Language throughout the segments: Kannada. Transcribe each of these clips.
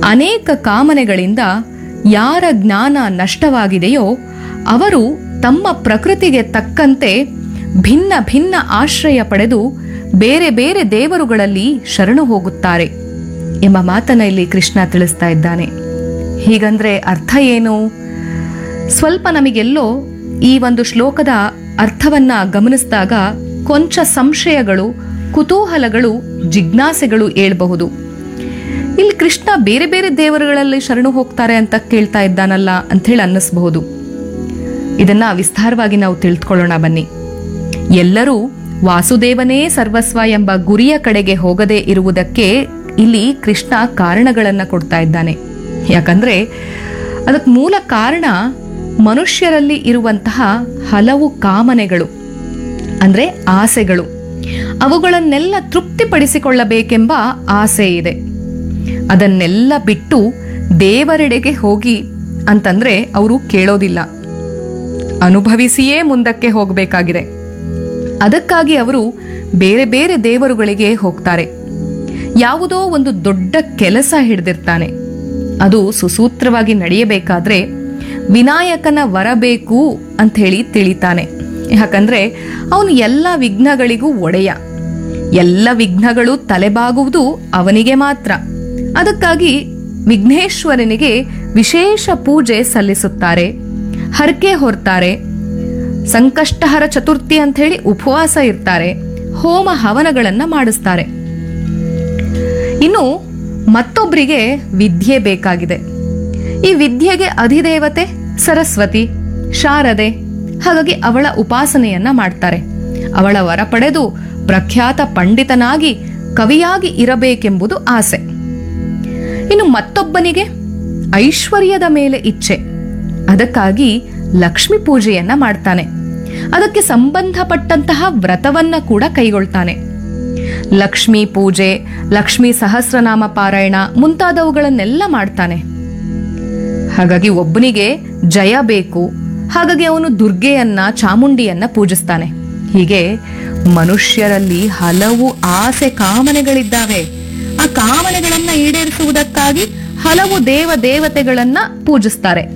ಅನೇಕ ಕಾಮನೆಗಳಿಂದ ಯಾರ ಜ್ಞಾನ ನಷ್ಟವಾಗಿದೆಯೋ ಅವರು ತಮ್ಮ ಪ್ರಕೃತಿಗೆ ತಕ್ಕಂತೆ ಭಿನ್ನ ಭಿನ್ನ ಆಶ್ರಯ ಪಡೆದು ಬೇರೆ ಬೇರೆ ದೇವರುಗಳಲ್ಲಿ ಶರಣು ಹೋಗುತ್ತಾರೆ ಎಂಬ ಮಾತನ್ನ ಇಲ್ಲಿ ಕೃಷ್ಣ ತಿಳಿಸ್ತಾ ಇದ್ದಾನೆ ಹೀಗಂದ್ರೆ ಅರ್ಥ ಏನು ಸ್ವಲ್ಪ ನಮಗೆಲ್ಲೋ ಈ ಒಂದು ಶ್ಲೋಕದ ಅರ್ಥವನ್ನ ಗಮನಿಸಿದಾಗ ಕೊಂಚ ಸಂಶಯಗಳು ಕುತೂಹಲಗಳು ಜಿಜ್ಞಾಸೆಗಳು ಏಳಬಹುದು ಇಲ್ಲಿ ಕೃಷ್ಣ ಬೇರೆ ಬೇರೆ ದೇವರುಗಳಲ್ಲಿ ಶರಣು ಹೋಗ್ತಾರೆ ಅಂತ ಕೇಳ್ತಾ ಇದ್ದಾನಲ್ಲ ಅಂಥೇಳಿ ಅನ್ನಿಸಬಹುದು ಇದನ್ನ ವಿಸ್ತಾರವಾಗಿ ನಾವು ತಿಳಿದುಕೊಳ್ಳೋಣ ಬನ್ನಿ ಎಲ್ಲರೂ ವಾಸುದೇವನೇ ಸರ್ವಸ್ವ ಎಂಬ ಗುರಿಯ ಕಡೆಗೆ ಹೋಗದೆ ಇರುವುದಕ್ಕೆ ಇಲ್ಲಿ ಕೃಷ್ಣ ಕಾರಣಗಳನ್ನ ಕೊಡ್ತಾ ಇದ್ದಾನೆ ಯಾಕಂದ್ರೆ ಅದಕ್ಕೆ ಮೂಲ ಕಾರಣ ಮನುಷ್ಯರಲ್ಲಿ ಇರುವಂತಹ ಹಲವು ಕಾಮನೆಗಳು ಅಂದ್ರೆ ಆಸೆಗಳು ಅವುಗಳನ್ನೆಲ್ಲ ತೃಪ್ತಿಪಡಿಸಿಕೊಳ್ಳಬೇಕೆಂಬ ಆಸೆ ಇದೆ ಅದನ್ನೆಲ್ಲ ಬಿಟ್ಟು ದೇವರೆಡೆಗೆ ಹೋಗಿ ಅಂತಂದ್ರೆ ಅವರು ಕೇಳೋದಿಲ್ಲ ಅನುಭವಿಸಿಯೇ ಮುಂದಕ್ಕೆ ಹೋಗಬೇಕಾಗಿದೆ ಅದಕ್ಕಾಗಿ ಅವರು ಬೇರೆ ಬೇರೆ ದೇವರುಗಳಿಗೆ ಹೋಗ್ತಾರೆ ಯಾವುದೋ ಒಂದು ದೊಡ್ಡ ಕೆಲಸ ಹಿಡಿದಿರ್ತಾನೆ ಅದು ಸುಸೂತ್ರವಾಗಿ ನಡೆಯಬೇಕಾದ್ರೆ ವಿನಾಯಕನ ವರ ಬೇಕು ಅಂತ ಹೇಳಿ ತಿಳಿತಾನೆ ಯಾಕಂದ್ರೆ ಅವನು ಎಲ್ಲ ವಿಘ್ನಗಳಿಗೂ ಒಡೆಯ ಎಲ್ಲ ವಿಘ್ನಗಳು ತಲೆಬಾಗುವುದು ಅವನಿಗೆ ಮಾತ್ರ ಅದಕ್ಕಾಗಿ ವಿಘ್ನೇಶ್ವರನಿಗೆ ವಿಶೇಷ ಪೂಜೆ ಸಲ್ಲಿಸುತ್ತಾರೆ ಹರಕೆ ಹೊರ್ತಾರೆ ಸಂಕಷ್ಟಹರ ಚತುರ್ಥಿ ಅಂತ ಹೇಳಿ ಉಪವಾಸ ಇರ್ತಾರೆ ಹೋಮ ಹವನಗಳನ್ನ ಮಾಡಿಸ್ತಾರೆ ಇನ್ನು ಮತ್ತೊಬ್ಬರಿಗೆ ವಿದ್ಯೆ ಬೇಕಾಗಿದೆ ಈ ವಿದ್ಯೆಗೆ ಅಧಿದೇವತೆ ಸರಸ್ವತಿ ಶಾರದೆ ಹಾಗಾಗಿ ಅವಳ ಉಪಾಸನೆಯನ್ನ ಮಾಡ್ತಾರೆ ಅವಳ ವರ ಪಡೆದು ಪ್ರಖ್ಯಾತ ಪಂಡಿತನಾಗಿ ಕವಿಯಾಗಿ ಇರಬೇಕೆಂಬುದು ಆಸೆ ಇನ್ನು ಮತ್ತೊಬ್ಬನಿಗೆ ಐಶ್ವರ್ಯದ ಮೇಲೆ ಇಚ್ಛೆ ಅದಕ್ಕಾಗಿ ಲಕ್ಷ್ಮಿ ಪೂಜೆಯನ್ನ ಮಾಡ್ತಾನೆ ಅದಕ್ಕೆ ಸಂಬಂಧಪಟ್ಟಂತಹ ವ್ರತವನ್ನ ಕೂಡ ಕೈಗೊಳ್ತಾನೆ ಲಕ್ಷ್ಮಿ ಪೂಜೆ ಲಕ್ಷ್ಮಿ ಸಹಸ್ರನಾಮ ಪಾರಾಯಣ ಮುಂತಾದವುಗಳನ್ನೆಲ್ಲ ಮಾಡ್ತಾನೆ ಹಾಗಾಗಿ ಒಬ್ಬನಿಗೆ ಜಯ ಬೇಕು ಹಾಗಾಗಿ ಅವನು ದುರ್ಗೆಯನ್ನ ಚಾಮುಂಡಿಯನ್ನ ಪೂಜಿಸ್ತಾನೆ ಹೀಗೆ ಮನುಷ್ಯರಲ್ಲಿ ಹಲವು ಆಸೆ ಕಾಮನೆಗಳಿದ್ದಾವೆ ಆ ಕಾಮನೆಗಳನ್ನ ಈಡೇರಿಸುವುದಕ್ಕಾಗಿ ಹಲವು ದೇವ ದೇವತೆಗಳನ್ನ ಪೂಜಿಸ್ತಾರೆ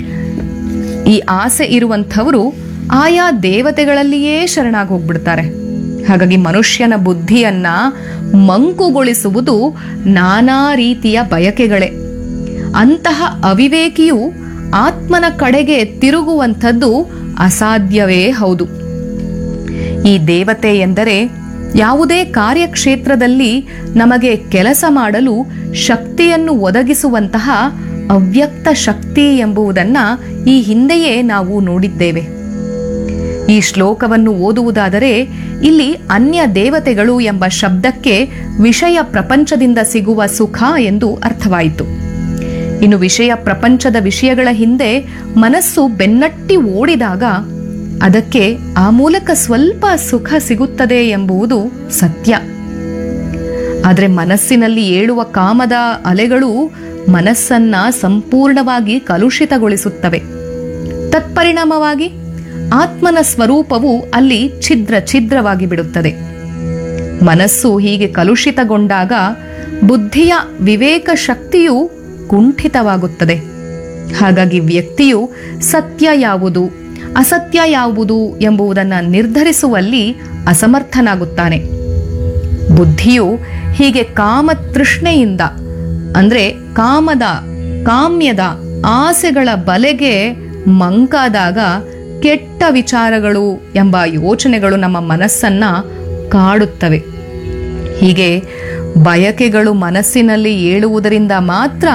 ಈ ಆಸೆ ಇರುವಂಥವರು ಆಯಾ ದೇವತೆಗಳಲ್ಲಿಯೇ ಶರಣಾಗಿ ಹೋಗ್ಬಿಡ್ತಾರೆ ಹಾಗಾಗಿ ಮನುಷ್ಯನ ಬುದ್ಧಿಯನ್ನ ಮಂಕುಗೊಳಿಸುವುದು ನಾನಾ ರೀತಿಯ ಬಯಕೆಗಳೇ ಅಂತಹ ಅವಿವೇಕಿಯು ಆತ್ಮನ ಕಡೆಗೆ ತಿರುಗುವಂಥದ್ದು ಅಸಾಧ್ಯವೇ ಹೌದು ಈ ದೇವತೆ ಎಂದರೆ ಯಾವುದೇ ಕಾರ್ಯಕ್ಷೇತ್ರದಲ್ಲಿ ನಮಗೆ ಕೆಲಸ ಮಾಡಲು ಶಕ್ತಿಯನ್ನು ಒದಗಿಸುವಂತಹ ಅವ್ಯಕ್ತ ಶಕ್ತಿ ಎಂಬುದನ್ನ ಈ ಹಿಂದೆಯೇ ನಾವು ನೋಡಿದ್ದೇವೆ ಈ ಶ್ಲೋಕವನ್ನು ಓದುವುದಾದರೆ ಇಲ್ಲಿ ಅನ್ಯ ದೇವತೆಗಳು ಎಂಬ ಶಬ್ದಕ್ಕೆ ವಿಷಯ ಪ್ರಪಂಚದಿಂದ ಸಿಗುವ ಸುಖ ಎಂದು ಅರ್ಥವಾಯಿತು ಇನ್ನು ವಿಷಯ ಪ್ರಪಂಚದ ವಿಷಯಗಳ ಹಿಂದೆ ಮನಸ್ಸು ಬೆನ್ನಟ್ಟಿ ಓಡಿದಾಗ ಅದಕ್ಕೆ ಆ ಮೂಲಕ ಸ್ವಲ್ಪ ಸುಖ ಸಿಗುತ್ತದೆ ಎಂಬುದು ಸತ್ಯ ಆದರೆ ಮನಸ್ಸಿನಲ್ಲಿ ಏಳುವ ಕಾಮದ ಅಲೆಗಳು ಮನಸ್ಸನ್ನ ಸಂಪೂರ್ಣವಾಗಿ ಕಲುಷಿತಗೊಳಿಸುತ್ತವೆ ತತ್ಪರಿಣಾಮವಾಗಿ ಆತ್ಮನ ಸ್ವರೂಪವು ಅಲ್ಲಿ ಛಿದ್ರ ಛಿದ್ರವಾಗಿ ಬಿಡುತ್ತದೆ ಮನಸ್ಸು ಹೀಗೆ ಕಲುಷಿತಗೊಂಡಾಗ ಬುದ್ಧಿಯ ವಿವೇಕ ಶಕ್ತಿಯು ಕುಂಠಿತವಾಗುತ್ತದೆ ಹಾಗಾಗಿ ವ್ಯಕ್ತಿಯು ಸತ್ಯ ಯಾವುದು ಅಸತ್ಯ ಯಾವುದು ಎಂಬುದನ್ನು ನಿರ್ಧರಿಸುವಲ್ಲಿ ಅಸಮರ್ಥನಾಗುತ್ತಾನೆ ಬುದ್ಧಿಯು ಹೀಗೆ ಕಾಮತೃಷ್ಣೆಯಿಂದ ಅಂದ್ರೆ ಕಾಮದ ಕಾಮ್ಯದ ಆಸೆಗಳ ಬಲೆಗೆ ಮಂಕಾದಾಗ ಕೆಟ್ಟ ವಿಚಾರಗಳು ಎಂಬ ಯೋಚನೆಗಳು ನಮ್ಮ ಮನಸ್ಸನ್ನ ಕಾಡುತ್ತವೆ ಹೀಗೆ ಬಯಕೆಗಳು ಮನಸ್ಸಿನಲ್ಲಿ ಏಳುವುದರಿಂದ ಮಾತ್ರ